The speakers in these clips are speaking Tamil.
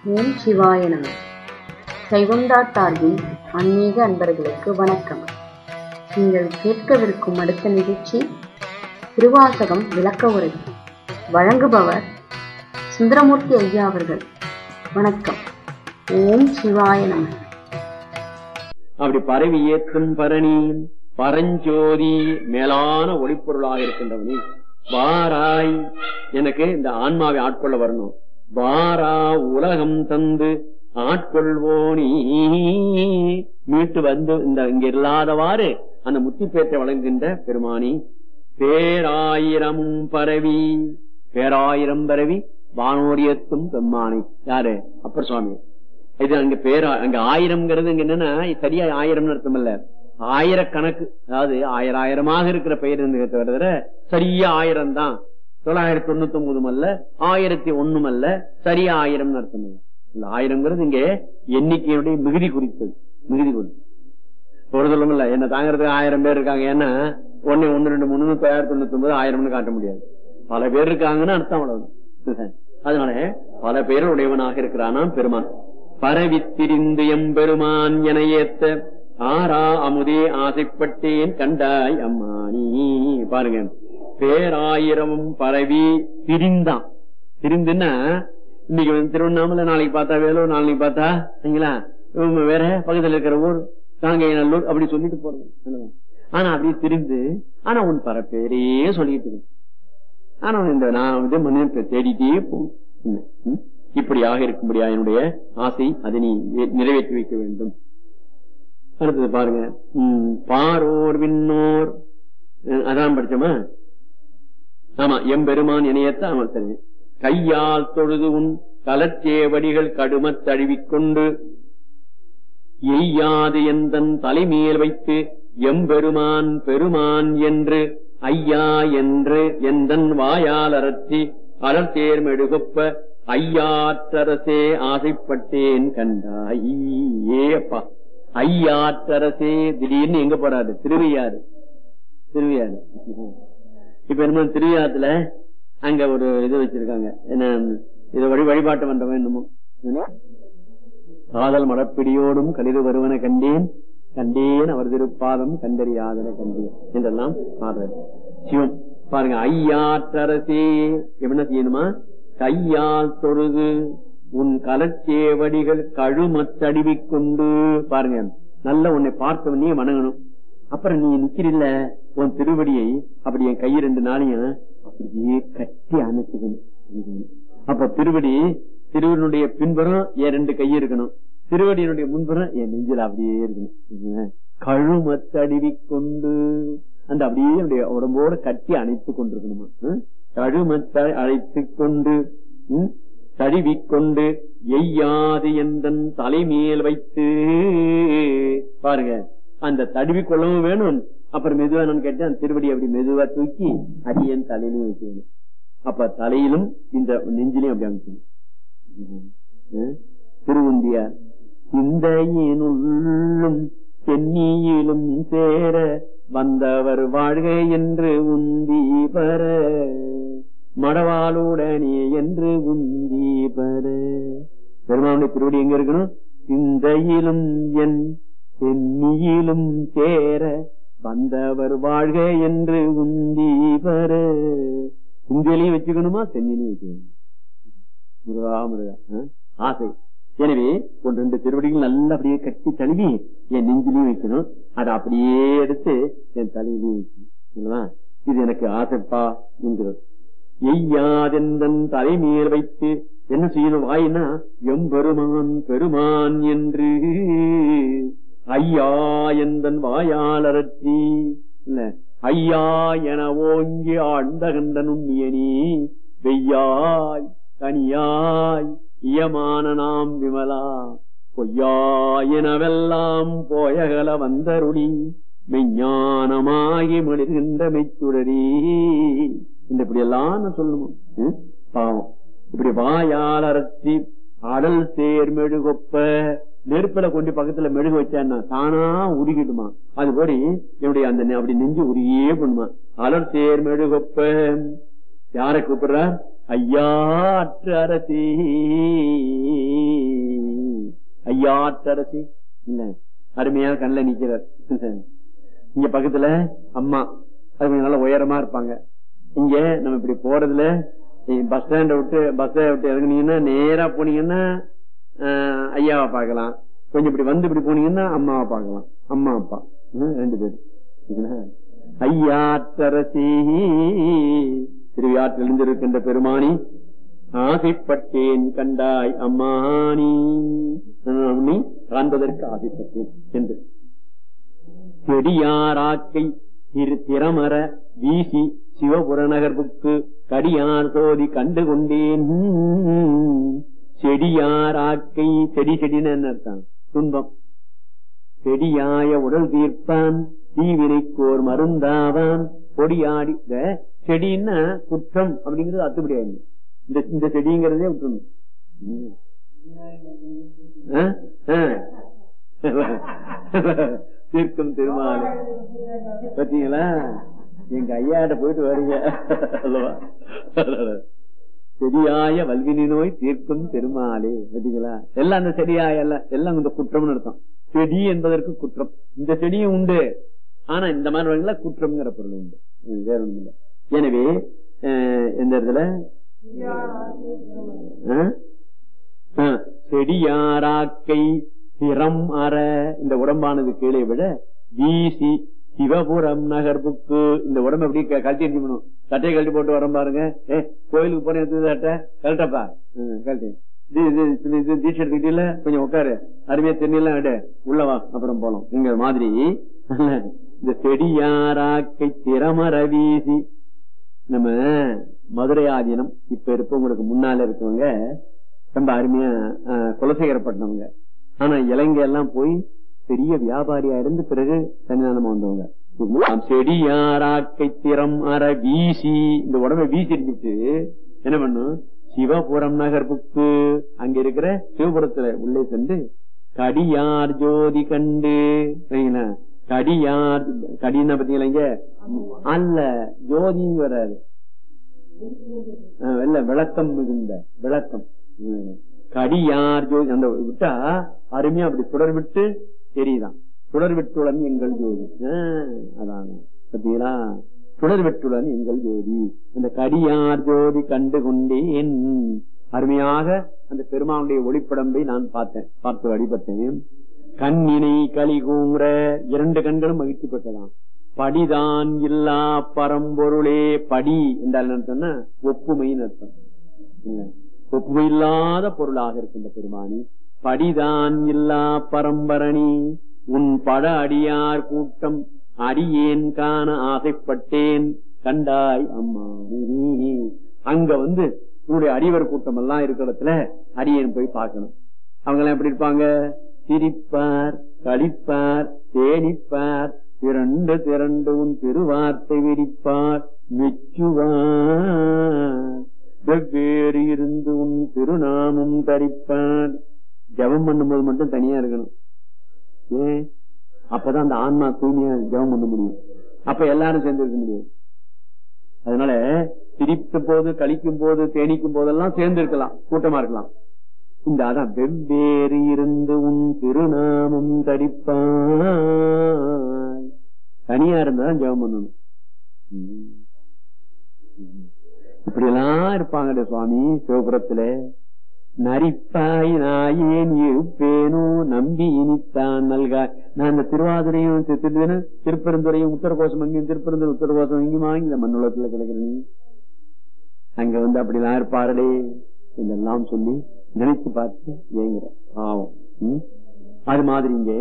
ஓம் சிவாய நம சைவந்தா சார்பில் ஆன்மீக அன்பர்களுக்கு வணக்கம் நீங்கள் கேட்கவிருக்கும் அடுத்த நிகழ்ச்சி திருவாசகம் விளக்க உரை வழங்குபவர் சுந்தரமூர்த்தி ஐயா அவர்கள் வணக்கம் ஓம் சிவாய நம அப்படி பரவி ஏற்றும் பரணி பரஞ்சோதி மேலான ஒளிப்பொருளாக இருக்கின்றவனே வாராய் எனக்கு இந்த ஆன்மாவை ஆட்கொள்ள வரணும் வாரா உலகம் தந்து ஆட்கொள்வோனி மீட்டு வந்து இந்த இங்க இல்லாதவாறு அந்த முத்திப்பேற்றை வழங்குகின்ற பெருமானி பேராயிரமும் பரவி பேராயிரம் பரவி வானோரியத்தும் பெம்மானை யாரு அப்பர் சுவாமி இது அங்க பேரா அங்க ஆயிரம்ங்கிறது இங்க என்னன்னா சரியா ஆயிரம்னு அர்த்தம் இல்ல ஆயிரக்கணக்கு அதாவது ஆயிரம் ஆயிரமாக இருக்கிற பெயர் தவிர சரியா ஆயிரம் தான் தொள்ளாயிரத்தி தொண்ணூத்தி ஒன்பதும் அல்ல ஆயிரத்தி ஒண்ணும் அல்ல சரியா ஆயிரம்னு அர்த்தம் இல்ல இந்த ஆயிரம்ங்கிறது இங்க எண்ணிக்கையுடைய மிகுதி குறித்தது மிகுதி குறித்து ஒரு சொல்லுங்கல்ல என்ன தாங்கிறதுக்கு ஆயிரம் பேர் இருக்காங்க ஏன்னா ஒன்னு ஒன்னு ரெண்டு மூணு தொள்ளாயிரத்தி தொண்ணூத்தி ஒன்பது ஆயிரம்னு காட்ட முடியாது பல பேர் இருக்காங்கன்னு அர்த்தம் அவ்வளவு அதனால பல பேர் உடையவனாக இருக்கிறானாம் பெருமான் பரவி திரிந்து எம்பெருமான் என ஏத்த ஆரா அமுதே ஆசைப்பட்டேன் கண்டாய் அம்மானி பாருங்க பேராயிரமும் பரவி திரிந்தான் திரிந்துன்னா இன்னைக்கு வந்து திருவண்ணாமலை நாளைக்கு பார்த்தா வேலூர் நாளைக்கு பார்த்தா சரிங்களா இவங்க வேற பக்கத்துல இருக்கிற ஊர் காங்கை நல்லூர் அப்படி சொல்லிட்டு போறது ஆனா அப்படி திரிந்து ஆனா உன் பரப்பேரே சொல்லிட்டு இருக்கு ஆனா இந்த நான் வந்து மனிதன் தேடிட்டே போகும் இப்படியாக இருக்கும்படியா என்னுடைய ஆசை அதை நீ நிறைவேற்றி வைக்க வேண்டும் அடுத்தது பாருங்க உம் பாரோர் விண்ணோர் அதான் படிச்சோமா ஆமா எம்பெருமான் இணையத்த ஆமா சரி கையால் தொழுது உன் கலச்சேவடிகள் கடுமத் தழுவிக்கொண்டு எய்யாது எந்தன் தலைமையில் வைத்து எம்பெருமான் பெருமான் என்று ஐயா என்று எந்தன் வாயால் அரற்றி அலர்த்தேர் மெடுகொப்ப ஐயாற்றரசே ஆசைப்பட்டேன் கண்டாய் ஏப்பா ஐயாற்றரசே திடீர்னு எங்க போறாரு திருவையாறு திருவையாறு இப்ப என்ன திருவையாத்துல அங்க ஒரு இது வச்சிருக்காங்க என்ன இது வழி வழிபாட்டு மண்டபம் என்னமோ காதல் மடப்பிடியோடும் கலிது வருவன கண்டேன் கண்டேன் அவர் திருப்பாதம் கண்டறியாதன கண்டேன் என்றெல்லாம் பாடுறாரு சிவம் பாருங்க ஐயாற்றரசே என்ன செய்யணுமா கையால் தொழுது உன் கலச்சேவடிகள் கழுமத்தடிவிக் கொண்டு பாருங்க நல்ல உன்னை பார்த்தவனே வணங்கணும் அப்புறம் நீ நிக்கிறீல்ல உன் திருவடியை அப்படி என் கை ரெண்டு நாளையும் அப்படியே கட்டி அணைச்சுக்கணும் அப்ப திருவடி திருவனுடைய பின்புறம் என் ரெண்டு கை இருக்கணும் திருவடியினுடைய முன்புறம் என் நெஞ்சில் அப்படியே இருக்கணும் கழுமத்தடிவிக் கொண்டு அந்த அப்படியே அப்படியே உடம்போட கட்டி அணைத்து கொண்டிருக்கணுமா கழுமத்தை அழைத்து கொண்டு தழுவிக்கொண்டு எய்யாது எந்தன் தலைமையில் வைத்து பாருங்க அந்த தடுவி கொள்ளவும் வேணும் அப்புறம் மெதுவா நான் கேட்டேன் திருவடி அப்படி மெதுவா தூக்கி அடியன் தலையிலையும் வைக்கணும் அப்ப தலையிலும் இந்த நெஞ்சிலையும் அப்படி அமைக்கணும் திருவுந்தியார் சிந்தையினுள்ளும் சென்னியிலும் சேர வந்தவர் வாழ்க என்று உந்தி பர மடவாளுடனே என்று உந்தி பர பெருமானுடைய திருவடி எங்க இருக்கணும் சிந்தையிலும் என் சென்னியிலும் சேர வந்தவர் வாழ்க என்று உந்தி பர சிந்தையிலையும் வச்சுக்கணுமா சென்னிலையும் வச்சுக்கணும் முருகா முருகா ஆசை எனவே ஒன்று ரெண்டு திருவடிகள் நல்லா அப்படியே கட்டி தழுவி என் நெஞ்சிலையும் வைக்கணும் அதை அப்படியே எடுத்து என் தலையிலையும் வைக்கணும் இது எனக்கு ஆசைப்பா என்கிறது எய்யாதெந்தன் தலைமையில் வைத்து என்ன செய்யணும் வாயினா எம்பெருமான் பெருமான் என்று ஐயா எந்தன் வாயாளரற்றி இல்ல ஐயா என ஓங்கி ஆழ்ந்த கண்ட நுண்ணியனி வெய்யாய் தனியாய் இயமான நாம் விமலா பொய்யாயினவெல்லாம் போயகல வந்தருளி மெஞ்ஞானமாகி மொழிகின்ற மெச்சுடரி இந்த இப்படி எல்லாம் நான் சொல்லணும் பாவம் இப்படி வாயால் அரைச்சி அடல் சேர் மெழுகொப்ப நெருப்பில கொண்டு பக்கத்துல மெழுகு வச்சா தானா உருகிடுமா அது போடி என்னுடைய அந்த அப்படி நெஞ்சு உருகியே பண்ணுமா அலர் சேர் மெழுகொப்ப யாரை கூப்பிடுற ஐயாற்று அரசி ஐயாற்று அரசி இல்ல அருமையான கண்ணில் நிக்கிறார் இங்க பக்கத்துல அம்மா அது கொஞ்சம் நல்லா உயரமா இருப்பாங்க இங்க நம்ம இப்படி போறதுல பஸ் ஸ்டாண்ட விட்டு பஸ் விட்டு இறங்குனீங்கன்னா நேரா போனீங்கன்னா ஆஹ், ஐயாவை பார்க்கலாம் கொஞ்சம் இப்படி வந்து இப்படி போனீங்கன்னா அம்மாவை பார்க்கலாம் அம்மா அப்பா ம், ரெண்டு பேரும் சரிங்களா? ஐயாற்றரசி திருவியாற்றில் இருந்திருக்கின்ற பெருமானி ஆசைப்பட்டேன் கண்டாய் அம்மானி நான் உன்னை காண்பதற்கு ஆசைப்பட்டேன் என்று செடியாராக்கை திரு திறமர வீசி சிவபுர நகர்வுக்கு கடியார் சோதி கண்டு கொண்டேன் செடியாராக்கை செடி செடின்னு என்ன அர்த்தம் துன்பம் செடியாய உடல் தீர்ப்பான் தீவினைக்கோர் மருந்தாவான் பொடியாடி இந்த செடின்னா குற்றம் அப்படிங்கிறது அத்துப்படியாது இந்த இந்த செடிங்கிறதே விட்டுணும் ம். ஆ? ஆ. தீர்க்கும் திருமாலு பாத்தீங்களா எங்க ஐயாட்ட போயிட்டு வரீங்க அல்லவா செடியாய வல்வினி நோய் தீர்க்கும் திருமாலே பாத்தீங்களா எல்லாம் அந்த செடியாய எல்லாம் எல்லாம் இந்த குற்றம்னு அர்த்தம் செடி என்பதற்கு குற்றம் இந்த செடியும் உண்டு ஆனா இந்த மாதிரி வகையில குற்றம்ங்கிற பொருள் உண்டு ம், வேற ஒண்ணும் இல்லை எனவே அஹ், எந்த இடத்துல ஆ? ஆ, செடியாராக்கை திறம் அற இந்த உடம்பானது கீழே விட வீசி சிவபுரம் நகர்வுக்கு இந்த உடம்பு எப்படி க- கழட்டி அடிக்கணும் சட்டையை கழட்டி போட்டு வரோம் பாருங்க ஏ கோயிலுக்கு போன எடுத்து சட்டை கழட்டப்பா ம், கழட்டு இது இது இது- இது தீட்சை எடுத்துக்கிட்டீங்களா கொஞ்சம் உட்காரு அருமையா தெரியலாம் எடு உள்ள வா அப்புறம் போலாம் இங்க மாதிரி இந்த செடியாராக்கை திறமர வீசி நம்ம மதுரை ஆதீனம் இப்ப இருப்பவங்களுக்கு முன்னால இருக்கவங்க ரொம்ப அருமையா அஹ், குலசேகரப்பட்டவங்க ஆனா இலங்கை எல்லாம் போய் பெரிய வியாபாரியா இருந்து பிறகு சன்னிதானமா வந்தவங்க ஆம், செடியாராக்கை திறம் அற வீசி இந்த உடம்பை வீசி இருந்துட்டு என்ன பண்ணும் சிவபுரம் நகர்வுக்கு அங்க இருக்கிற சிவபுரத்துல உள்ளே சென்று கடியார் ஜோதி கண்டு சரிங்களா? கடியார் கடின்னா பாத்தீங்களா இங்க அல்ல ஜோதின்னு வராது ஆஹ் இல்ல விளக்கம் மிகுந்த விளக்கம் ம். கடியார் ஜோதி அந்த விட்டா அருமையா அப்படி சுடர் விட்டு தெரியுதான் சுடர் விட்டுடன் எங்கள் ஜோதி ஆஹ் அதான் பாத்தீங்களா சுடர் விட்டுடன் எங்கள் ஜோதி அந்த கடியார் ஜோதி கண்டு கொண்டேன் அருமையாக அந்த பெருமானுடைய ஒளிப்படம்பை நான் பார்த்தேன் பார்த்து வழிபட்டேன் கண்ணினை களி கூற இரண்டு கண்களும் மகிழ்ச்சி பெற்றதாம் படிதான் இல்லா பரம்பொருளே படி என்றால் என்ன சொன்னா ஒப்புமைன்னு அர்த்தம் இல்ல. ஒப்புமை இல்லாத பொருளாக இருக்கின்ற பெருமானி படிதான் இல்லா பரம்பரணி உன் பட அடியார் கூட்டம் அடியேன் காண ஆசைப்பட்டேன் கண்டாய் அம்மா நீ. அங்க வந்து உன்னுடைய அடிவர் கூட்டம் எல்லாம் இருக்கிற இடத்துல அடியேன் போய் பார்க்கணும் அவங்க எல்லாம் எப்படி இருப்பாங்க சிரிப்பார் களிப்பார் தேனிப்பார் திரண்டு திரண்டு உன் திருவார்த்தை விரிப்பார் மெச்சுவார் வெவ்வேறு இருந்து உன் திருநாமம் தரிப்பார் ஜெபம் பண்ணும்போது மட்டும் தனியா இருக்கணும் ஏன் அப்பதான் அந்த ஆன்மா தூய்மையா ஜெபம் பண்ண முடியும் அப்ப எல்லாரும் சேர்ந்து இருக்க முடியும் அதனால சிரித்த போது கழிக்கும் போது தேனிக்கும் போதெல்லாம் சேர்ந்து இருக்கலாம் கூட்டமா இருக்கலாம் இந்த அதான் வெவ்வேறு இருந்து உன் திருநாமம் தடிப்பாய் தனியா இருந்தாதான் ஜெபம் பண்ணணும் ம். ம். இப்படி எல்லாம் இருப்பாங்க சுவாமி சிவபுரத்துல நரிப்பாய் நாயேன் இருப்பேனோ நம்பி இனித்தான் நல்காய் நான் இந்த திருவாதிரையும் தி- திரு- திருப்பெருந்துறையும் உத்தரகோசம் அங்கேயும் திருப்பெருந்துறை உத்தரகோசம் இங்கேயுமா இந்த மண்ணுலகத்துல கிடக்குற நீ அங்க வந்து அப்படிலாம் இருப்பார்களே இதெல்லாம் சொல்லி நினைத்து பார்த்து ஏங்குற பாவம் ம்? அது மாதிரி இங்கே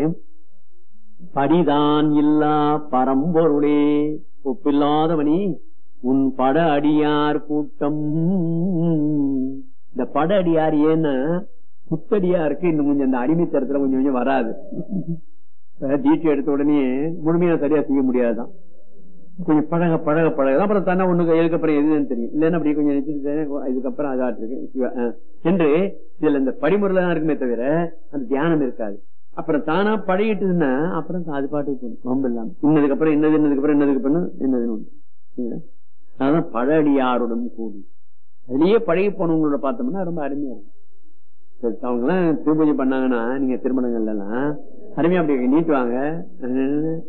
படிதான் இல்லா பரம்பொருளே ஒப்பில்லாதவனி உன் பட அடியார் கூட்டம் இந்த பட அடியார் ஏன்னா புத்தடியாருக்கு இன்னும் கொஞ்சம் அந்த அடிமைத்தரத்துல கொஞ்சம் கொஞ்சம் வராது தீட்சை எடுத்த உடனே முழுமையா சரியா செய்ய முடியாதுதான் கொஞ்சம் பழக பழக பழக அப்புறம் தானே ஒண்ணுக்கு இதுக்கப்புறம் எதுன்னு தெரியும் இல்லைன்னா அப்படி கொஞ்சம் நினைச்சிட்டு இதுக்கப்புறம் அதாட்டு இருக்கு அஹ், என்று இதுல இந்த படிமுறையில தான் இருக்குமே தவிர அந்த தியானம் இருக்காது அப்புறம் தானா பழகிட்டுதுன்னா அப்புறம் அது பாட்டுக்கு போகணும் வம்பு இல்லாம இன்னதுக்கு அப்புறம் இன்னது இன்னதுக்கு அப்புறம் இன்னதுக்கு அப்புறம் என்னதுன்னு ஒண்ணு சரிங்களா? அதான் பழடியாருடன் கூடி அதுலயே பழகி போனவங்களோட பார்த்தோம்னா ரொம்ப அருமையா இருக்கும் சரி, அவங்க எல்லாம் திருப்பூஜை பண்ணாங்கன்னா நீங்க திருமணங்கள்ல எல்லாம் அருமையா அப்படி நீட்டுவாங்க அஹ்,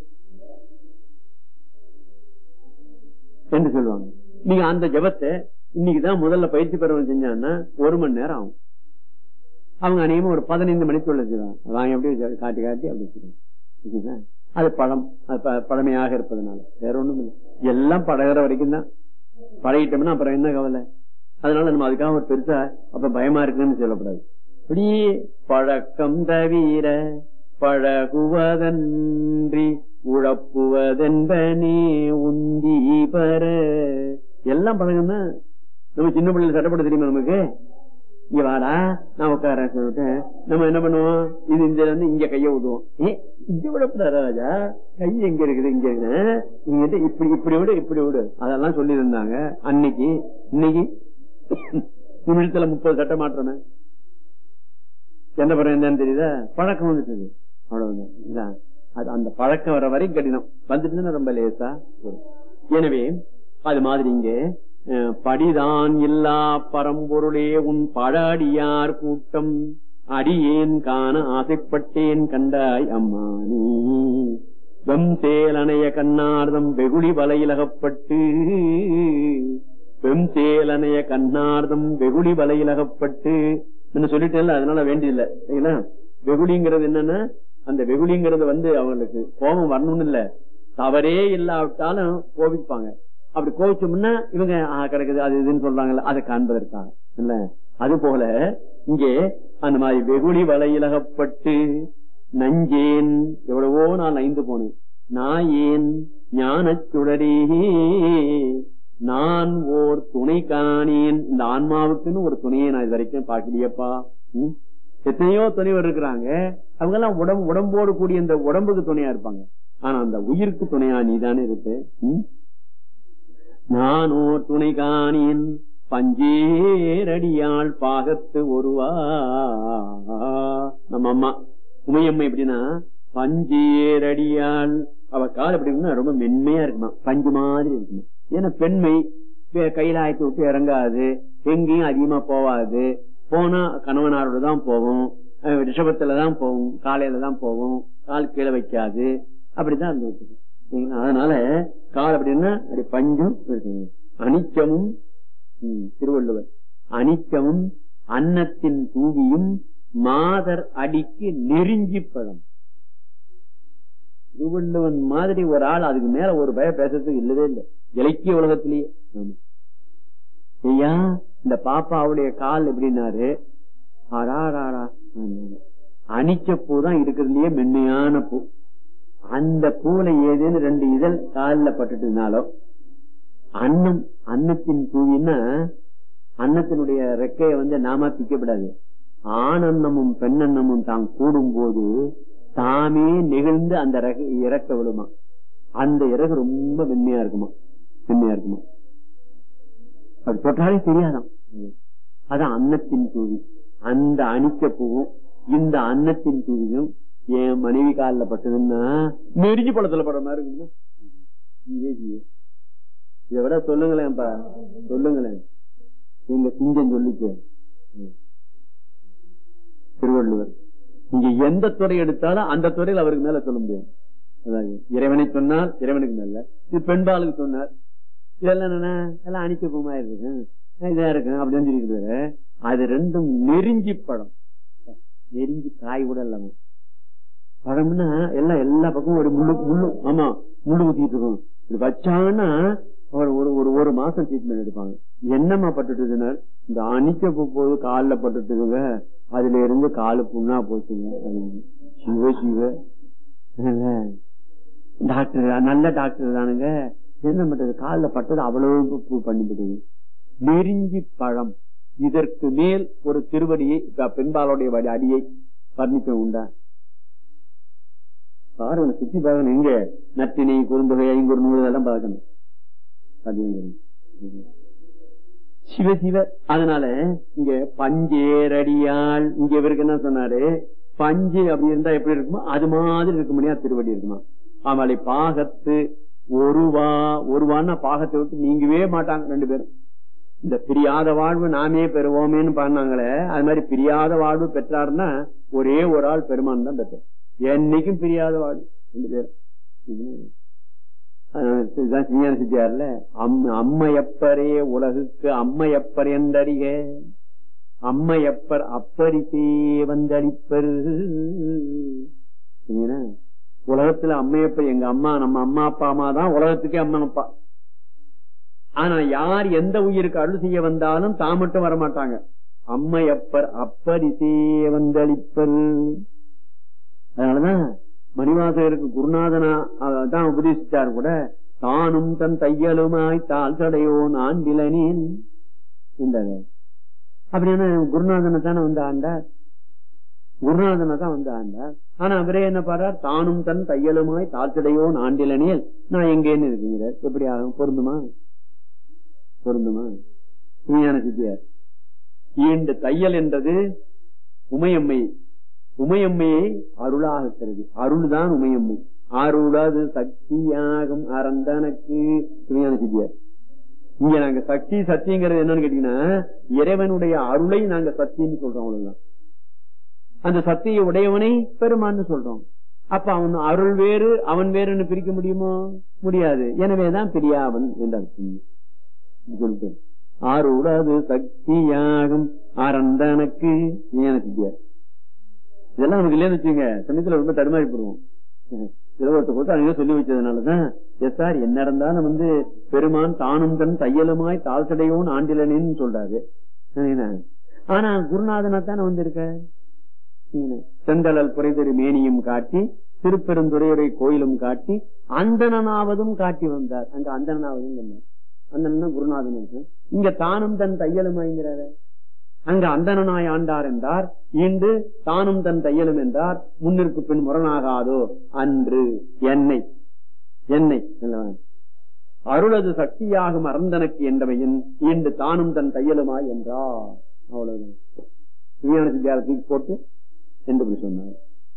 என்று சொல்லுவாங்க நீங்க அந்த ஜபத்தை இன்னைக்குதான் முதல்ல பயிற்சி பெறவன் செஞ்சான்னா ஒரு மணி நேரம் ஆகும் அவங்க அநேகமா ஒரு பதினைந்து மணிக்குள்ள செய்வாங்க வாங்க எப்படி காட்டி காட்டி அப்படி செய்வாங்க. சரிங்களா? அது பழம் அது ப- பழமையாக இருப்பதனால வேற ஒண்ணும் இல்லை எல்லாம் பழகுற வரைக்கும் தான் பழகிட்டோம்னா அப்புறம் என்ன கவலை அதனால நம்ம அதுக்காக ஒரு பெருசா அப்ப பயமா இருக்குன்னு சொல்லக்கூடாது அப்படியே பழக்கம் தவிர பழகுவதன்றி உழப்புவதென்பனே உந்தி பெற எல்லாம் பழகம்னா நம்ம சின்ன பிள்ளைல சட்டப்பட தெரியுமா நமக்கு இங்க வாடா நான் உட்காரேன் சொல்லிட்டு நம்ம என்ன பண்ணுவோம் இது இந்த வந்து இங்க கைய விடுவோம் ஏ இங்க விடக்கூடாது ராஜா கை எங்க இருக்குது இங்க இருக்கு. இங்க இருந்து இப்படி இப்படி விடு இப்படி விடு அதெல்லாம் சொல்லி இருந்தாங்க அன்னைக்கு இன்னைக்கு நிமிஷத்துல முப்பது சட்ட மாற்றமே என்ன பண்ண என்னன்னு தெரியுதா பழக்கம் வந்துட்டது அவ்வளவுதான் இதான். அது அந்த பழக்கம் வர வரைக்கும் கடினம் வந்துட்டுன்னா ரொம்ப லேசா வரும். எனவே அது மாதிரி இங்கே அஹ், படிதான் இல்லா பரம்பொருளே உன் பழடியார் கூட்டம் அடியேன் காண ஆசைப்பட்டேன் கண்டாய் அம்மா நீ வெம்சேலனைய கண்ணார்தம் வெகுளி வலையிலகப்பட்டு வெம்சேலனைய கண்ணார்தம் வெகுளி வலையிலகப்பட்டு என்ன சொல்லிட்டேன்ல அதனால வேண்டியதில்லை சரிங்களா வெகுளிங்கிறது என்னன்னா அந்த வெகுளிங்கிறது வந்து அவங்களுக்கு கோபம் வரணும்னு இல்ல தவறே இல்லாவிட்டாலும் கோபிப்பாங்க அப்படி கோபிச்சோம்னா இவங்க ஆ, கிடக்குது அது இதுன்னு சொல்றாங்கல்ல அதை காண்பதற்காக இல்ல அது போல இங்கே அந்த மாதிரி வெகுளி வலையிலகப்பட்டு நஞ்சேன் எவ்வளவோ நான் ஐந்து போனேன் நான் ஏன் ஞானச் சுடரே நான் ஓர் துணை காணேன் இந்த ஆன்மாவுக்குன்னு ஒரு துணையை நான் இது வரைக்கும் பாக்கலையப்பா ம்? எத்தனையோ துணைவர் இருக்கிறாங்க அவங்க எல்லாம் உடம்பு உடம்போடு கூடிய இந்த உடம்புக்கு துணையா இருப்பாங்க ஆனா அந்த உயிருக்கு துணையா நீதானே இருக்கு ம்? நானோ துணை காணேன் பஞ்சேரடியாள் பாகத்து ஒருவா நம்ம அம்மா உமையம்மா எப்படின்னா பஞ்சேரடியாள் அவ கால் எப்படி இருக்குன்னா ரொம்ப மென்மையா இருக்குமா பஞ்சு மாதிரி இருக்குமா ஏன்னா பெண்மை வே- கையில ஆய்த்து விட்டு இறங்காது எங்கேயும் அதிகமா போவாது போனா கணவனாரோட தான் போவோம் அஹ் ரிஷபத்துல தான் போகும் காலையில தான் போகும் கால் கீழே வைக்காது அப்படிதான் இருந்துட்டு சரிங்களா? அதனால கால் அப்படின்னா அப்படி பஞ்சும் இருக்குது அனிச்சமும் ம், திருவள்ளுவர் அனிச்சமும் அன்னத்தின் தூவியும் மாதர் அடிக்கு நெருங்கி பழம் திருவள்ளுவன் மாதிரி ஒரு ஆள் அதுக்கு மேல ஒரு பய பேசுறதுக்கு இல்லவே இல்லை இலக்கிய உலகத்திலேயே ஆமா. ஐயா இந்த பாப்பாவுடைய கால் எப்படின்னாரு ஆடாடாடா அனிச்ச பூ தான் இருக்கிறதுலயே மென்மையான பூ அந்த பூல ஏதேனும் ரெண்டு இதழ் காலில் பட்டுட்டுனாலோ அன்னம் அன்னத்தின் தூவின்னா அன்னத்தினுடைய ரெக்கையை வந்து நாம பிக்கப்படாது ஆணன்னமும் பெண்ணன்னமும் தாம் கூடும் போது தாமே நெகிழ்ந்து அந்த ரக- இறக்க விடுமா அந்த இறகு ரொம்ப மென்மையா இருக்குமா மென்மையா இருக்குமா அது தொட்டாலே தெரியாதாம் அதான் அன்னத்தின் தூவி அந்த அணிக்க பூவும் இந்த அன்னத்தின் தூவியும் என் மனைவி காலில் பட்டதுன்னா நெருங்கி பழத்துல படுற மாதிரி இருக்குன்னா இதே ஜீவ. இதை விட சொல்லுங்களேன்ப்பா சொல்லுங்களேன் எங்க சிங்கம் சொல்லிச்சு ம். திருவள்ளுவர் நீங்க எந்த துறை எடுத்தாலும் அந்த துறையில் அவருக்கு மேல சொல்ல முடியாது அதாவது இறைவனை சொன்னால் இறைவனுக்கு மேல இது பெண்பாளுக்கு சொன்னார் இதெல்லாம் என்னன்னா எல்லாம் அணிக்க பூமா இருக்கு இதா இருக்கு அப்படின்னு சொல்லிக்கிறது அது ரெண்டும் நெருங்கி பழம் நெருங்கி காய் கூட இல்லாம பழம்னா எல்லாம் எல்லா பக்கமும் ஒரு முள்ளு முள்ளு ஆமா முள்ளு ஊத்திட்டு இருக்கும் இது வச்சாங்கன்னா ஒரு ஒரு ஒரு ஒரு மாசம் ட்ரீட்மெண்ட் எடுப்பாங்க என்னம்மா பட்டுட்டுதுன்னா இந்த அணிக்க போது காலில் பட்டுட்டுதுங்க அதுல இருந்து காலு புண்ணா போச்சுங்க அது சிவ சிவ இல்ல. டாக்டர் நல்ல டாக்டர் தானுங்க என்ன பண்றது காலில் பட்டது அவ்வளவு பு- பண்ணிவிடுது நெருங்கி பழம் இதற்கு மேல் ஒரு திருவடியை இப்ப பெண்பாலுடைய வடி- அடியை வர்ணிக்க உண்டா பாருங்க சுத்தி பார்க்கணும் எங்க நட்டினை குறுந்தொகை ஐங்குறு நூறு இதெல்லாம் பார்க்கணும் பதினஞ்சு. சிவ சிவ அதனால இங்க பஞ்சேரடியாள் இங்க இவருக்கு என்ன சொன்னாரு பஞ்சு அப்படி இருந்தா எப்படி இருக்குமோ அது மாதிரி இருக்க முடியாது திருவடி இருக்குமா அவளை பாகத்து ஒருவா ஒருவான்னா பாகத்தை விட்டு நீங்கவே மாட்டாங்க ரெண்டு பேரும் இந்த பிரியாத வாழ்வு நாமே பெறுவோமேன்னு பண்ணாங்களே அது மாதிரி பிரியாத வாழ்வு பெற்றாருன்னா ஒரே ஒரு ஆள் பெருமான் தான் பெற்றார் என்னைக்கும் பிரியாத வாழ்வு ரெண்டு பேரும் இதுதான் சிஞான சித்தியார்ல அம்மையப்பரே உலகுக்கு அம்மையப்பர் என்றறிக அம்மையப்பர் அப்பரிசே வந்தளிப்பர் உலகத்துல அம்மையப்பர் எங்க அம்மா நம்ம அம்மா அப்பா அம்மா தான் உலகத்துக்கே அம்மா அப்பா ஆனா யார் எந்த உயிருக்கு அருள் செய்ய வந்தாலும் தான் மட்டும் வரமாட்டாங்க அம்மையப்பர் அப்பரிசே வந்தளிப்பர் அதனாலதான் மணிவாசகருக்கு குருநாதனா தான் உபதேசித்தார் கூட தானும் தன் தையலுமாய் தாழ் சடையோ நான் விலனேன் என்றாரு அப்படின்னு குருநாதனை தானே வந்து ஆண்டார் குருநாதனை தான் வந்து ஆண்டார் ஆனா அவரே என்ன பாடுறார் தானும் தன் தையலுமாய் தாழ்ச்சடையோ நாண்டிலனியல் நான் எங்கேன்னு இருக்குங்கிறார் எப்படி ஆகும் பொருந்துமா பொருந்துமா உண்மையான சித்தியார் ஈண்டு தையல் என்றது உமையம்மை உமையம்மையை அருளாகிறது அருள் தான் உமையம்மை அருளது சக்தியாகும் அறந்தனக்கு உண்மையான சித்தியார் இங்க நாங்க சக்தி சக்திங்கிறது என்னன்னு கேட்டீங்கன்னா இறைவனுடைய அருளை நாங்க சக்தின்னு சொல்றோம் அவ்வளவுதான் அந்த சக்தியை உடையவனை பெருமான்னு சொல்றோம் அப்ப அவன் அருள் வேறு அவன் வேறுன்னு பிரிக்க முடியுமோ முடியாது எனவேதான் பிரியாவன் என்று அர்த்தம் அருளது சக்தியாகும் அறந்தனக்கு சித்தியார் இதெல்லாம் நமக்கு இல்லைன்னு வச்சுங்க சமயத்துல ரொம்ப தடுமாறி போடுவோம் சிலவத்தை போட்டு அவங்க சொல்லி வச்சதுனாலதான் எஸ் சார் என்ன இருந்தாலும் வந்து பெருமான் தானும் தன் தையலுமாய் தாழ்சடையோன் ஆண்டிலனேன்னு சொல்றாரு ஆனா குருநாதனா தானே வந்திருக்க செந்தளல் குறைதொரு மேனியும் காட்டி திருப்பெருந்துறையுரை கோயிலும் காட்டி அந்தனாவதும் காட்டி வந்தார் அங்க அந்தனாவதும் சொன்னார் அந்தனா குருநாதன் இருக்கு இங்க தானும் தன் தையலுமாய்ங்கிறார அங்க அந்தனாய் ஆண்டார் என்றார் இன்று தானும் தன் தையலும் என்றார் முன்னிற்கு பின் முரணாகாதோ அன்று என்னை என்னை அருளது சக்தியாகும் அறந்தனக்கு என்றவையின் இன்று தானும் தன் தையலுமாய் என்றார் அவ்வளவு சித்தியாரத்துக்கு போட்டு என்று சொன்னார்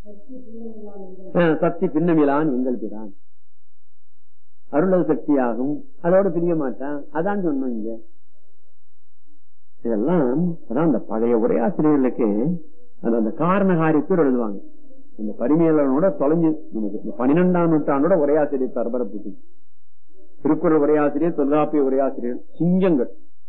சக்தி பின்னமிலான் எங்கள் பிரான் அருளது சக்தியாகும் அதோட பிரிய மாட்டான் அதான் சொன்னோம் இங்க இதெல்லாம் அதான் அந்த பழைய உரையாசிரியர்களுக்கு அது அந்த காரண காரியத்தோடு எழுதுவாங்க இந்த பரிமையாளனோட தொலைஞ்சு நமக்கு பன்னிரெண்டாம் நூற்றாண்டோட உரையாசிரியர் பரபரப்பு திருக்குறள் உரையாசிரியர் தொல்காப்பிய உரையாசிரியர் சிங்கங்கள்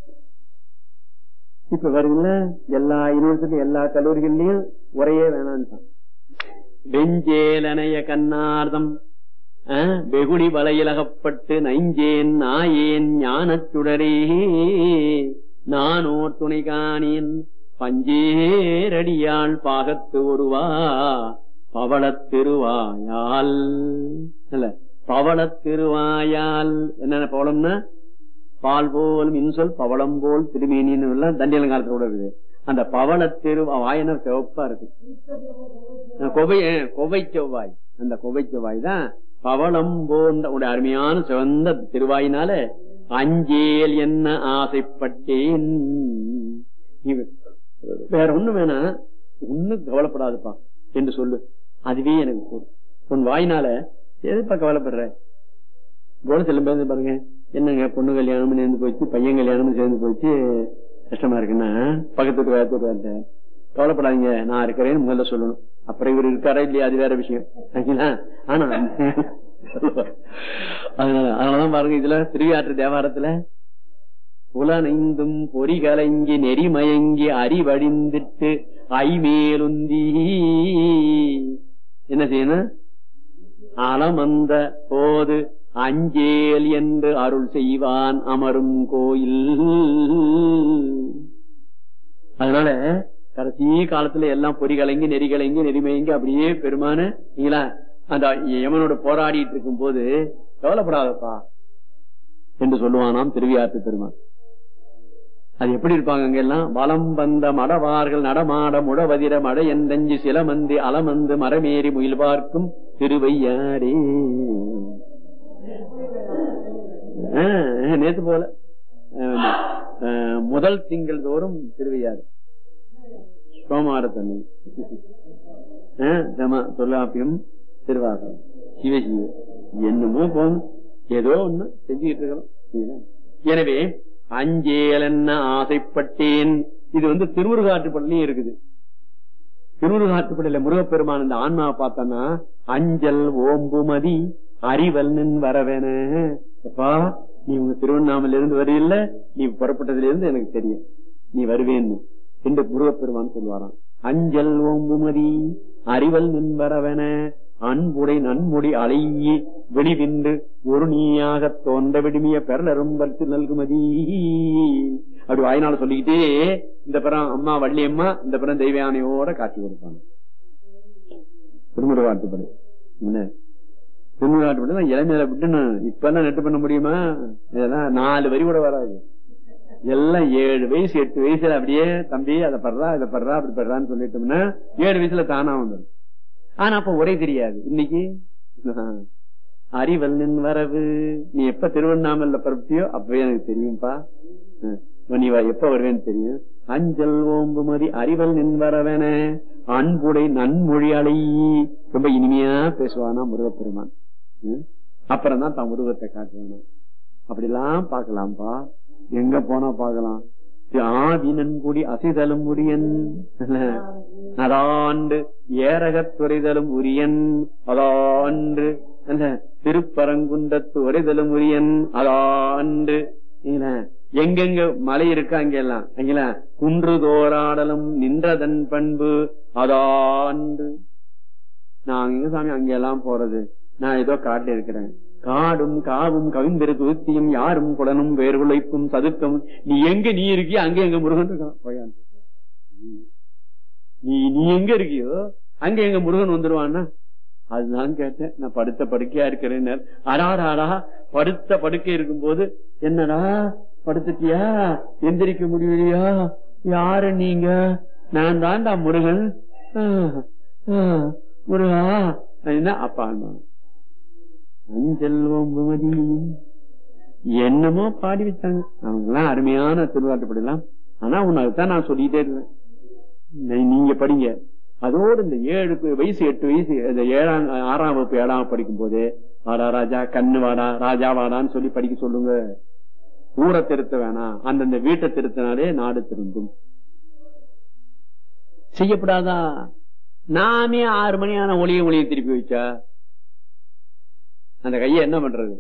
இப்ப வருதுல எல்லா யூனிவர்சிட்டி எல்லா கல்லூரிகள்லயும் உரையே வேணான்னு வெஞ்சேலனைய கண்ணார்தம் வெகுளி வலையிலகப்பட்டு நைஞ்சேன் நாயேன் ஞானச்சுடரே நானோர் துணை காணேன் பஞ்சேரடியாள் பாகத்து ஒருவா பவளத்திருவாயால் இல்ல பவளத்திருவாயால் என்னென்ன பவளம்னா பால் போல் மின்சொல் பவளம் போல் திருமேனின்னு எல்லாம் தண்டியலங்காலத்தோட இருக்குது அந்த பவளத்திரு வாயன சிவப்பா இருக்கு கொவை கொவை செவ்வாய் அந்த கொவை செவ்வாய் தான் பவளம் போன்ற ஒரு அருமையான சிவந்த திருவாயினால அஞ்சேல் என்ன ஆசைப்பட்டேன் வேற ஒண்ணு வேணா ஒன்னும் கவலைப்படாதுப்பா என்று சொல்லு அதுவே எனக்கு போதும் உன் வாயினால எதுப்பா கவலைப்படுற போல செல்லும் பேருந்து பாருங்க என்னங்க பொண்ணு கல்யாணம் சேர்ந்து போச்சு பையன் கல்யாணம் சேர்ந்து போச்சு கஷ்டமா இருக்குன்னா பக்கத்து வயத்து கவலைப்படாதீங்க நான் இருக்கிறேன்னு முதல்ல சொல்லணும் அப்புறம் இவர் இருக்காரா இல்லையா அது வேற விஷயம் ஆனா அதனால அதனாலதான் பாருங்க இதுல திருவியாற்று தேவாரத்துல புலனைந்தும் பொறிகலங்கி நெறிமயங்கி அறிவழிந்திட்டு ஐமேலுந்தி என்ன செய்யணும் அலமந்த போது அஞ்சேல் என்று அருள் செய்வான் அமரும் கோயில் அதனால கடைசி காலத்துல எல்லாம் பொறிகலங்கி நெறிகலங்கி நெறிமயங்கி அப்படியே பெருமான நீங்களா அந்த யமனோட போராடிட்டு இருக்கும் போது கவலைப்படாதப்பா என்று சொல்லுவானாம் திருவியாற்று பெருமான் அது எப்படி இருப்பாங்க அங்க எல்லாம் வலம் வந்த மடவார்கள் நடமாட முழவதிர மழை எந்தஞ்சு சிலமந்து அலமந்து மரமேறி முயல் பார்க்கும் திருவையாரே நேத்து போல முதல் திங்கள் தோறும் திருவையாறு சோமார தண்ணி தொல்லாப்பியம் திருவாசகம் சிவசிவ என்னமோ போதும் ஏதோ ஒண்ணு செஞ்சுக்கிட்டு இருக்கிறோம் எனவே அஞ்சேல் என்ன ஆசைப்பட்டேன் இது வந்து திருமுருகாற்றுப்படலையும் இருக்குது திருமுருகாற்றுப்படையில முருகப்பெருமான் இந்த ஆன்மாவை பார்த்தானா அஞ்சல் ஓம்புமதி அறிவல் நின் வரவேன அப்பா நீ உங்க திருவண்ணாமல இருந்து வரையில நீ புறப்பட்டதுல இருந்து எனக்கு தெரியும் நீ வருவேன்னு என்று முருகப்பெருமான் சொல்வாராம் அஞ்சல் ஓம்புமதி அறிவல் நின் வரவென அன்புடை நன்முடி அலையி வெளிவின்று ஒரு நீயாக தோன்ற விடுமிய பெறலரும் வர்த்து நல்குமதி அப்படி வாய்நாள் சொல்லிக்கிட்டே இந்த பிறம் அம்மா வள்ளியம்மா இந்த பிறம் தெய்வயானையோட காட்சி கொடுப்பாங்க திருமுருகாட்டுப்படை என்ன திருமுருகாட்டுப்படை இளமையில விட்டுன்னு இப்ப எல்லாம் நெட்டு பண்ண முடியுமா இதெல்லாம் நாலு வரி கூட வராது எல்லாம் ஏழு வயசு எட்டு வயசுல அப்படியே தம்பி அதை படுறா இதை படுறா அப்படி படுறான்னு சொல்லிட்டோம்னா ஏழு வயசுல தானா வந்துடும் ஆனா அப்ப ஒரே தெரியாது இன்னைக்கு அறிவல் நின் வரவு நீ எப்ப திருவண்ணாமல்ல பரப்பியோ அப்பவே எனக்கு தெரியும்பா நீ எப்ப வருவேன்னு தெரியும் அஞ்சல் ஓம்புமதி அறிவல் நின் வரவென அன்புடை நன்மொழி அலை ரொம்ப இனிமையா பேசுவானா முருகப்பெருமான் அப்புறம் தான் தான் முருகத்தை காட்டுவானா அப்படிலாம் பாக்கலாம்பா எங்க போனா பாக்கலாம் ஆதினன்குடி அசைதலும் உரியன் அதாண்டு ஏரகத் துறைதலும் உரியன் அதாண்டு திருப்பரங்குன்றத்து உரைதலும் உரியன் அதாண்டு எங்கெங்க மலை இருக்கு அங்கெல்லாம் அங்கெல்லாம் குன்று தோராடலும் நின்றதன் பண்பு அதாண்டு நான் எங்க சாமி அங்கெல்லாம் போறது நான் ஏதோ காட்டில் இருக்கிறேன் காடும் காவும் கவிந்திரு துருத்தியும் யாரும் குடனும் வேறு உழைப்பும் சதுக்கம் நீ எங்க நீ இருக்கியோ அங்க எங்க முருகன் இருக்கான் போயான் நீ நீ எங்க இருக்கியோ அங்க எங்க முருகன் வந்துருவான்னா அதுதான் கேட்டேன் நான் படுத்த படுக்கையா இருக்கிறேன் அடாடாடா படுத்த படுக்கை இருக்கும் போது என்னடா படுத்துட்டியா எந்திரிக்க முடியலையா யாரு நீங்க நான் தான்டா முருகன் முருகா என்ன அப்பா அஞ்சல் ஓம்புமதி என்னமோ பாடி வச்சாங்க அவங்க எல்லாம் அருமையான திருவாட்டுப்படலாம் ஆனா உனக்குதான் நான் சொல்லிட்டே இருக்கேன் நீங்க படிங்க அதோடு இந்த ஏழு வயசு எட்டு வயசு இந்த ஏழாம் ஆறாம் வகுப்பு ஏழாம் படிக்கும் போது வாடா ராஜா கண்ணு வாடா ராஜா வாடான்னு சொல்லி படிக்க சொல்லுங்க ஊரை திருத்த வேணாம் அந்தந்த வீட்டை திருத்தினாலே நாடு திருந்தும் செய்யப்படாதா நாமே ஆறு மணியான ஒளிய ஒளியை திருப்பி வச்சா அந்த கைய என்ன பண்றது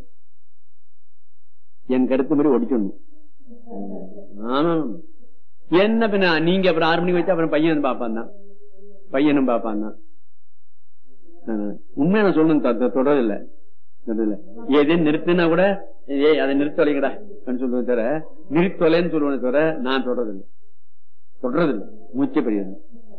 என் கருத்து மாதிரி ஒடிச்சிடணும் ஆமா என்ன பின்ன நீங்க அப்புறம் ஆறு மணிக்கு வச்சா அப்புறம் பையன் பாப்பான் தான் பையனும் பாப்பான் தான் உண்மையை நான் சொல்லணும் தொடரல எதையும் நிறுத்தினா கூட ஏய் அதை நிறுத்தலைங்கடா சொல்லுவேன் தவிர நிறுத்தலைன்னு சொல்லுவேன் தவிர நான் தொடரதில்லை தொடரதில்லை மூச்சை பெரியது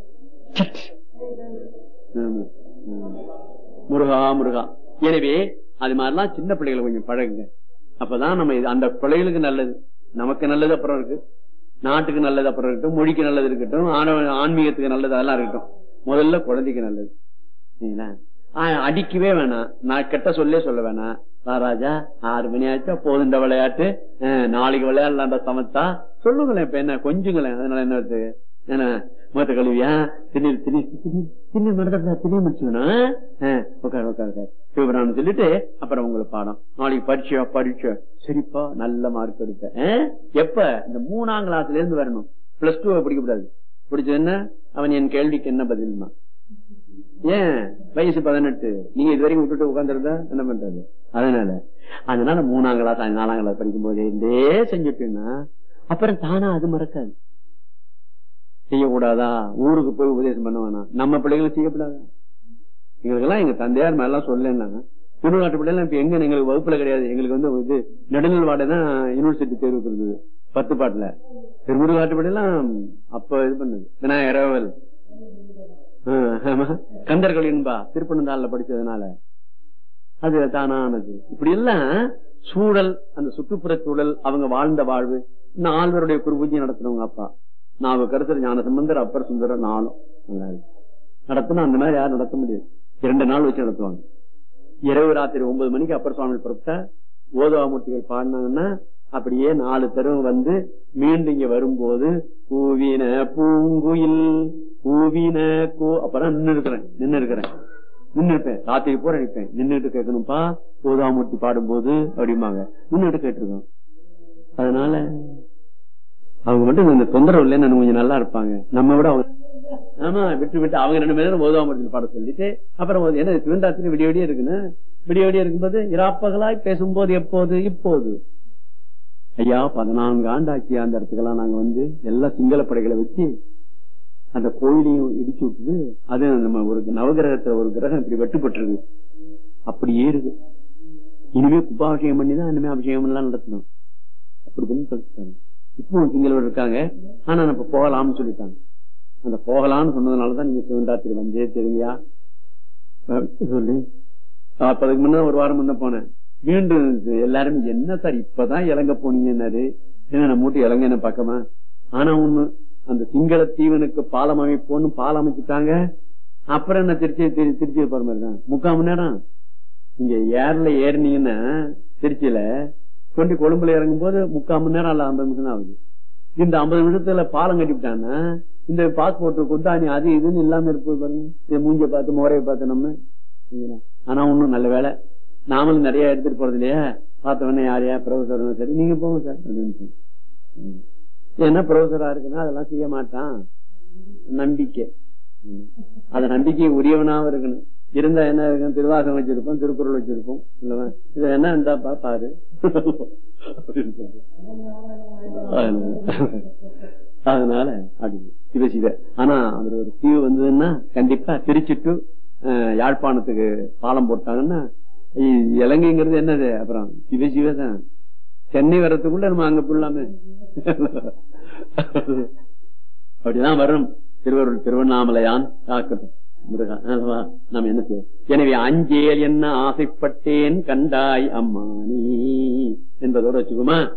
முருகா முருகா எனவே அது மாதிரிலாம் சின்ன பிள்ளைகளை கொஞ்சம் பழகுங்க அப்பதான் நம்ம அந்த பிள்ளைகளுக்கு நல்லது நமக்கு நல்லது அப்புறம் இருக்கு நாட்டுக்கு நல்லது அப்புறம் இருக்கட்டும் மொழிக்கு நல்லது இருக்கட்டும் ஆன்மீகத்துக்கு நல்லது அதெல்லாம் இருக்கட்டும் முதல்ல குழந்தைக்கு நல்லது அடிக்கவே வேணாம் நான் கெட்ட சொல்லே சொல்ல வேணாம் ராஜா ஆறு மணி ஆச்சா போதும் இந்த விளையாட்டு நாளைக்கு விளையாடலாம்டா சமத்தா சொல்லுங்களேன் இப்ப என்ன கொஞ்சுங்களேன் அதனால என்ன ஏன்னா மத்த கழுவியா திடீர் திடீர் திடீர் மடத்தா திடீர் முடிச்சுக்கணா உட்கார் உட்காரு சிவபுராணம் சொல்லிட்டு அப்புறம் உங்களுக்கு பாடம் நாளைக்கு பரீட்சையா பரீட்சை சரிப்பா நல்ல மார்க் எடுத்த எப்ப இந்த மூணாம் கிளாஸ்ல இருந்து வரணும் பிளஸ் டூ படிக்க கூடாது பிடிச்சது என்ன அவன் என் கேள்விக்கு என்ன பதில்மா ஏன் வயசு பதினெட்டு நீங்க இது வரைக்கும் விட்டுட்டு உட்காந்துருந்தா என்ன பண்றது அதனால அதனால மூணாம் கிளாஸ் நாலாம் கிளாஸ் படிக்கும் போதே இருந்தே செஞ்சுட்டேன்னா அப்புறம் தானா அது மறக்காது செய்யக்கூடாதா ஊருக்கு போய் உபதேசம் பண்ண வேணாம் நம்ம பிள்ளைகளும் செய்யக்கூடாதா எங்களுக்கெல்லாம் எங்க தந்தையார் மேலாம் சொல்லலைன்னா திருநாட்டு பிள்ளைலாம் இப்ப எங்க எங்களுக்கு வகுப்புல கிடையாது எங்களுக்கு வந்து இது நெடுநல் வாடை தான் யூனிவர்சிட்டி தேர்வுக்கு இருந்தது பத்து பாட்டுல திருமுருகாட்டு பிள்ளைலாம் அப்ப இது பண்ணது விநாயகரவல் கந்தர்கள் என்பா திருப்பனந்தாள்ல படிச்சதுனால அது தானானது இப்படி எல்லாம் சூழல் அந்த சுற்றுப்புற சூழல் அவங்க வாழ்ந்த வாழ்வு நால்வருடைய குருபூஜை நடத்தினவங்க அப்பா நாவ கருத்தர் ஞான சம்பந்தர் அப்பர் சுந்தரம் நாளும் நடத்தினா அந்த மாதிரி யாரும் நடத்த முடியாது இரண்டு நாள் வச்சு நடத்துவாங்க இரவு ராத்திரி ஒன்பது மணிக்கு அப்பர் சுவாமி புறப்பட்ட ஓதவாமூர்த்திகள் பாடினாங்கன்னா அப்படியே நாலு தருவம் வந்து மீண்டும் இங்க வரும்போது பூவின பூங்குயில் பூவின கோ அப்பதான் நின்று இருக்கிறேன் நின்று இருக்கிறேன் நின்று இருப்பேன் ராத்திரி பூரா நிற்பேன் நின்றுட்டு கேட்கணும்ப்பா ஓதாமூர்த்தி பாடும்போது அப்படிம்பாங்க நின்றுட்டு கேட்டிருக்கோம் அதனால அவங்க மட்டும் இந்த தொந்தரவு இல்லைன்னு கொஞ்சம் நல்லா இருப்பாங்க நம்ம விட அவங்க ஆமா விட்டு விட்டு அவங்க ரெண்டு பேரும் ஓதாம பாட சொல்லிட்டு அப்புறம் ஒரு- என்ன சிவந்தாத்திரி விடிய விடிய இருக்குன்னு விடிய விடிய இருக்கும்போது இராப்பகலாய் பேசும்போது எப்போது இப்போது ஐயா பதினான்கு ஆண்டாக்கி அந்த இடத்துக்கெல்லாம் நாங்க வந்து எல்லா சிங்கள படைகளை வச்சு அந்த கோயிலையும் இடிச்சு விட்டுது அது நம்ம ஒரு நவகிரகத்துல ஒரு கிரகம் இப்படி வெட்டுப்பட்டிருக்கு அப்படியே இருக்கு இனிமே கும்பாபிஷேகம் பண்ணி தான் இனிமே அபிஷேகம் எல்லாம் நடத்தணும் அப்படி பண்ணி சொல்லிட்டாங்க இப்போ சிங்களவர் இருக்காங்க ஆனா நம்ம போகலாம்னு சொல்லிட்டாங்க அந்த போகலாம்னு சொன்னதுனாலதான் நீங்க சிவண்டாத்திரி வந்தே தெரியுங்கயா சொல்லி அப்ப அதுக்கு முன்ன ஒரு வாரம் முன்ன போனேன் மீண்டும் எல்லாரும் என்ன சார் இப்பதான் இலங்க போனீங்கன்னாரு என்ன நம்ம மூட்டு இலங்க என்ன பக்கமா ஆனா ஒண்ணு அந்த சிங்கள தீவனுக்கு பாலம் அமைப்போன்னு பாலம் அமைச்சுட்டாங்க அப்புறம் என்ன திருச்சி திரு- திருச்சி போற மாதிரி தான் முக்கால் மணி நேரம் நீங்க ஏர்ல ஏறினீங்கன்னா திருச்சியில கொண்டு கொழும்புல இறங்கும் போது முக்கால் மணி நேரம் அல்ல ஐம்பது நிமிஷம் தான் ஆகுது இந்த ஐம்பது நிமிஷத்துல பாலம் கட்டிவிட்டாங்கன்னா இந்த பாஸ்போர்ட் குந்தாணி அது இதுன்னு இல்லாம இருப்பது பாருங்க இந்த மூஞ்ச பார்த்து முறையை பார்த்து நம்ம சரிங்களா? ஆனா ஒண்ணும் நல்ல வேலை நாமளும் நிறைய எடுத்துட்டு போறது இல்லையா பார்த்தவொடனே யாரையா ப்ரொஃபசர் சரி நீங்க போங்க சார் அப்படின்னு சொல்லி. ம். ஏன்னா ப்ரொஃபசரா இருக்குன்னா அதெல்லாம் செய்ய மாட்டான் நம்பிக்கை ம். அந்த நம்பிக்கை உரியவனாவும் இருக்கணும் இருந்தா என்ன இருக்கும் திருவாசகம் வச்சிருப்போம் திருக்குறள் வச்சிருப்போம் இல்லவா இது என்ன இருந்தாப்பா பாரு அப்படின்னு சொல்லி. அதனால- அதனால அப்படி சிவ சிவ ஆனா அதுல ஒரு தீவு வந்ததுன்னா கண்டிப்பா திருச்சி to, அஹ், யாழ்ப்பாணத்துக்கு பாலம் போட்டாங்கன்னா இ- இலங்கைங்கிறது என்னது அப்புறம் சிவ சிவ தான் சென்னை வர்றதுக்குள்ள நம்ம அங்க போடலாமே அப்படிதான் வரும் திருவருள் திருவண்ணாமலையான் காக்கட்டும் முருகா அல்லவா நாம் என்ன செய்வோம் எனவே அஞ்சேல் என்ன ஆசைப்பட்டேன் கண்டாய் அம்மானி என்பதோட வச்சுக்கோமா